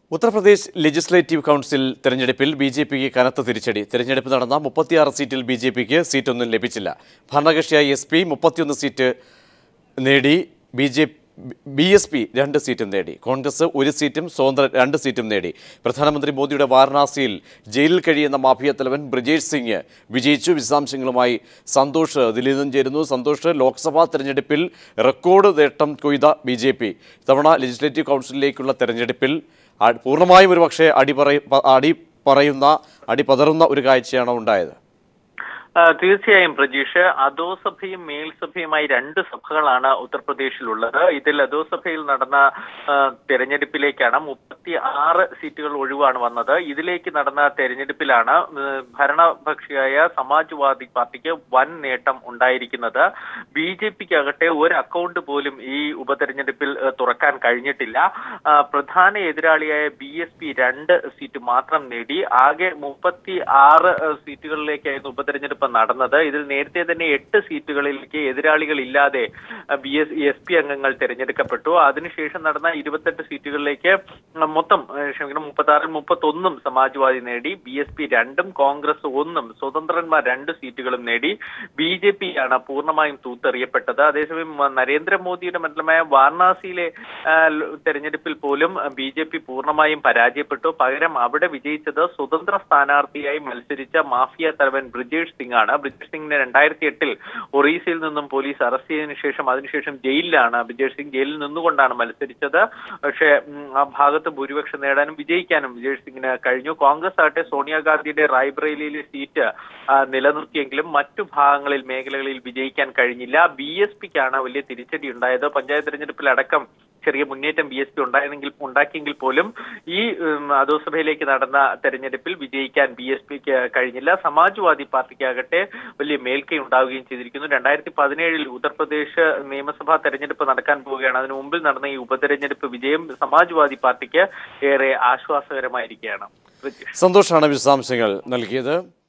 Uttar Pradesh legislative council തെരഞ്ഞെടുപ്പിൽ B J പിക്ക് കനത്ത തിരിച്ചടി തെരഞ്ഞെടുപ്പ് നടന്ന മുപ്പത്തിയാറ് സീറ്റിൽ ബി ജെ പിക്ക് സീറ്റൊന്നും ലഭിച്ചില്ല ഭരണകക്ഷിയായ എസ് പി മുപ്പത്തിയൊന്ന് സീറ്റ് നേടി B J B S P രണ്ട് സീറ്റും നേടി കോൺഗ്രസ് ഒരു സീറ്റും സ്വതന്ത്ര രണ്ട് സീറ്റും നേടി പ്രധാനമന്ത്രി മോദിയുടെ വാരണാസിയിൽ ജയിലിൽ കഴിയുന്ന മാഫിയ തലവൻ ബ്രിജേഷ് സിംഗ് വിജയിച്ചു വിശദാംശങ്ങളുമായി സന്തോഷ് ദില്ലിയിൽ നിന്നും ചേരുന്നു സന്തോഷ് ലോക്സഭാ തെരഞ്ഞെടുപ്പിൽ റെക്കോർഡ് നേട്ടം കൊയ്ത ബി ജെ പി ഇത്തവണ ലെജിസ്ലേറ്റീവ് കൗൺസിലിലേക്കുള്ള തെരഞ്ഞെടുപ്പിൽ ആ- പൂർണ്ണമായും ഒരു പക്ഷേ അടി പറയ പ- അടി പറയുന്ന അടി പതറുന്ന ഒരു കാഴ്ചയാണോ ഉണ്ടായത് ആ, തീർച്ചയായും പ്രജീഷ് അധോസഭയും മേൽസഭയുമായി രണ്ട് സഭകളാണ് ഉത്തർപ്രദേശിലുള്ളത് ഇതിൽ അധോസഭയിൽ നടന്ന ആ, തെരഞ്ഞെടുപ്പിലേക്കാണ് മുപ്പത്തി ആറ് സീറ്റുകൾ ഒഴിവാണ് വന്നത് ഇതിലേക്ക് നടന്ന തെരഞ്ഞെടുപ്പിലാണ് ഉം, ഭരണപക്ഷിയായ സമാജ്വാദി പാർട്ടിക്ക് വൻ നേട്ടം ഉണ്ടായിരിക്കുന്നത് ബി ജെ പിക്ക് ആകട്ടെ ഒരു അക്കൗണ്ട് പോലും ഈ ഉപതെരഞ്ഞെടുപ്പിൽ ആ, തുറക്കാൻ കഴിഞ്ഞിട്ടില്ല ആ, പ്രധാന എതിരാളിയായ ബി എസ് പി രണ്ട് സീറ്റ് മാത്രം നേടി ആകെ മുപ്പത്തി ആറ് സീറ്റുകളിലേക്കായിരുന്നു ഉപതെരഞ്ഞെടുപ്പ് നടന്നത് ഇതിൽ നേരത്തെ തന്നെ എട്ട് സീറ്റുകളിലേക്ക് എതിരാളികൾ ഇല്ലാതെ ബി എസ് എസ് പി അംഗങ്ങൾ തിരഞ്ഞെടുക്കപ്പെട്ടു അതിനുശേഷം നടന്ന ഇരുപത്തെട്ട് സീറ്റുകളിലേക്ക് മൊത്തം ഏഹ്, ക്ഷമിക്കണം മുപ്പത്തി ആറിൽ മുപ്പത്തൊന്നും സമാജ്വാദി നേടി ബി എസ് പി രണ്ടും കോൺഗ്രസ് ഒന്നും സ്വതന്ത്രന്മാർ രണ്ട് സീറ്റുകളും നേടി ബി ജെ പി ആണ് പൂർണ്ണമായും തൂത്തെറിയപ്പെട്ടത് അതേസമയം മ- നരേന്ദ്രമോദിയുടെ മണ്ഡലമായ വാരണാസിയിലെ ആ, ല- തെരഞ്ഞെടുപ്പിൽ പോലും ബി ജെ പി പൂർണ്ണമായും പരാജയപ്പെട്ടു പകരം അവിടെ വിജയിച്ചത് സ്വതന്ത്ര സ്ഥാനാർത്ഥിയായി മത്സരിച്ച മാഫിയ തലവൻ ബ്രിജേഷ് സിംഗ് ആണ് ബ്രിജേഷ് സിംഗിനെ രണ്ടായിരത്തി എട്ടിൽ ഒറീസയിൽ നിന്നും പോലീസ് അറസ്റ്റ് ചെയ്തതിനു ശേഷം അതിനുശേഷം ജയിലിലാണ് ബ്രിജേഷ് സിംഗ് ജയിലിൽ നിന്നുകൊണ്ടാണ് മത്സരിച്ചത് പക്ഷേ ഉം, ആ ഭാഗത്ത് ഭൂരിപക്ഷം നേടാനും വിജയിക്കാനും ബ്രിജേഷ് സിംഗിന് കഴിഞ്ഞു കോൺഗ്രസ് ആകട്ടെ സോണിയാഗാന്ധിയുടെ റായ്ബറേലിയിലെ സീറ്റ് ആ, നിലനിർത്തിയെങ്കിലും മറ്റു ഭാഗങ്ങളിൽ മേഖലകളിൽ വിജയിക്കാൻ കഴിഞ്ഞില്ല ബി എസ് പിക്കാണ് വലിയ തിരിച്ചടി ഉണ്ടായത് പഞ്ചായത്ത് തെരഞ്ഞെടുപ്പിലടക്കം ചെറിയ മുന്നേറ്റം ബി എസ് പി ഉണ്ടായിരുന്നെങ്കിൽ ഉണ്ടാക്കിയെങ്കിൽ പോലും ഈ ഉം, അധോസഭയിലേക്ക് നടന്ന തെരഞ്ഞെടുപ്പിൽ വിജയിക്കാൻ ബി എസ് പിക്ക് കഴിഞ്ഞില്ല സമാജ്വാദി പാർട്ടിക്കാകട്ടെ വലിയ മേൽക്കൈ ഉണ്ടാവുകയും ചെയ്തിരിക്കുന്നു രണ്ടായിരത്തി പതിനേഴിൽ ഉത്തർപ്രദേശ് നിയമസഭാ തെരഞ്ഞെടുപ്പ് നടക്കാൻ പോവുകയാണ് അതിനു മുമ്പിൽ നടന്ന ഈ ഉപതെരഞ്ഞെടുപ്പ് വിജയം സമാജ്വാദി പാർട്ടിക്ക് ഏറെ ആശ്വാസകരമായിരിക്കുകയാണ് പ്രജീഷ് സന്തോഷാണ് വിശദാംശങ്ങൾ നൽകിയത്